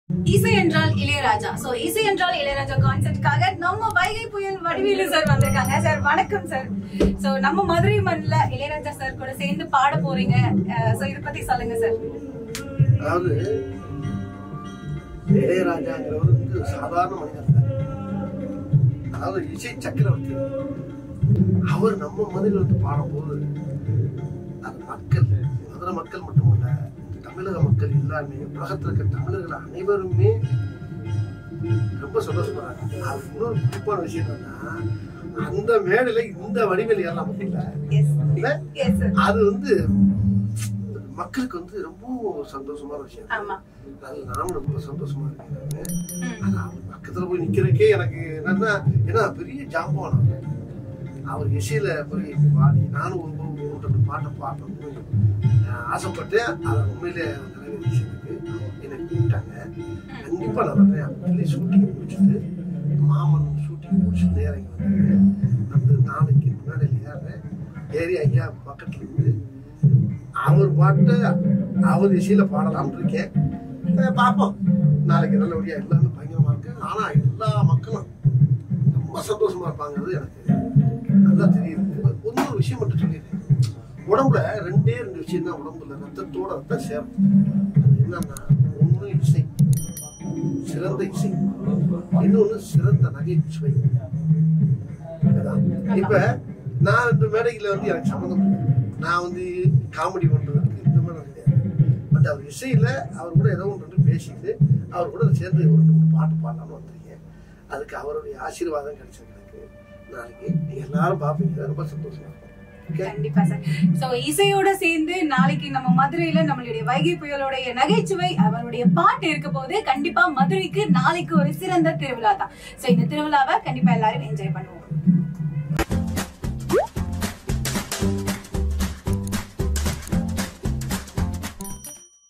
இசை என்றால் இளையராஜா சோ இசை என்றால் இளையராஜா கான்செப்ட்காக நம்ம வைகை புயல் வடிவேலு சார் வந்திருக்காங்க சார் வணக்கம் சார் சோ நம்ம மதுரை மண்ணில் இளையராஜா சார் கூட சேர்ந்து பாட போறீங்க சோ இத பத்தி சொல்லுங்க சார் அதாவது இளையராஜாங்கிறவர் வந்து சாதாரண மனிதர் இல்ல. அதாவது இசை சக்கரவர்த்தி அவர் நம்ம மதுரையில் வந்து பாடும்போது அது மக்கள் மதுரை மக்கள் மட்டுமல்ல இந்த தமிழக மக்கள் எல்லாருமே உலகத்தில் இருக்க தமிழர்கள் அனைவருமே ரொம்ப சந்தோஷப்படுறாங்க அது இன்னொரு குறிப்பான விஷயம் என்னன்னா அந்த மேடையில இந்த வடிவேல் ஏறலாம் பார்த்தீங்களா எஸ் இல்ல? எஸ் சார் அது வந்து மக்களுக்கு வந்து ரொம்ப சந்தோஷமான விஷயம் ஆமா அது நானும் ரொம்ப சந்தோஷமா இருக்கேன் ம். ஆனா அவர் பக்கத்துல போய் நிக்கிறதுக்கே எனக்கு என்னன்னா ஏன்னா பெரிய ஜாம்பவான் அவர். அவர் இசையில போய் பாடி நானும் ஒரு ஒரு ஒரு ரெண்டு பாட்டை பாடணும்னு அஹ், ஆசைப்பட்டேன் அதை உண்மையிலே நிறைவேறிச்சதுக்கு எனக்கு கூப்பிட்டாங்க கண்டிப்பா நான் வர்றேன் அப்படின்னு ஷூட்டிங் முடிச்சுட்டு மாமன் ஷூட்டிங் முடிச்சு நேரம் இங்க வந்தேன் வந்து நாளைக்கு முன்னாடி ஏறுறேன் ஏறி ஐயா பக்கத்துல இருந்து அவர் பாட்டு அவர் இசையில பாடலாம்னு இருக்கேன் அஹ் பார்ப்போம் நாளைக்கு நல்லபடியா எல்லாமே பயங்கரமா இருக்கு ஆனா எல்லா மக்களும் ரொம்ப சந்தோஷமா இருப்பாங்கிறது எனக்கு நல்லா தெரியுது இன்னொரு விஷயம் மட்டும் சொல்லிடுறேன் உடம்புல ரெண்டே ரெண்டு விஷயம் தான் உடம்புல ரத்தத்தோட ரத்தம் சேரும் அது என்னன்னா ஒண்ணு இசை சிறந்த இசை இன்னொன்னு சிறந்த நகைச்சுவை அதான். இப்ப நான் இந்த மேடையில வந்து எனக்கு சம்மந்தம் இல்லை. நான் வந்து காமெடி பண்றதுக்கு இந்த மாதிரி கிடையாது பட் அவர் இசையில அவர் கூட ஏதோ ஒன்று ரெண்டு பேசிட்டு அவர் கூட சேர்ந்து ஒரு ரெண்டு மூணு பாட்டு பாடலாம்னு வந்திருக்கேன் அதுக்கு அவருடைய ஆசீர்வாதம் கிடைச்சிருக்கு எனக்கு நாளைக்கு நீங்க எல்லாரும் பார்ப்பீங்க ரொம்ப சந்தோஷமா இருக்கும் ஓகே கண்டிப்பா சார் சோ இசையோட சேர்ந்து நாளைக்கு நம்ம மதுரையில நம்மளுடைய வைகை புயலோடைய நகைச்சுவை அவருடைய பாட்டு இருக்க போது கண்டிப்பா மதுரைக்கு நாளைக்கு ஒரு சிறந்த திருவிழா தான் சோ இந்த திருவிழாவை கண்டிப்பா எல்லாரும் என்ஜாய் பண்ணுவோம்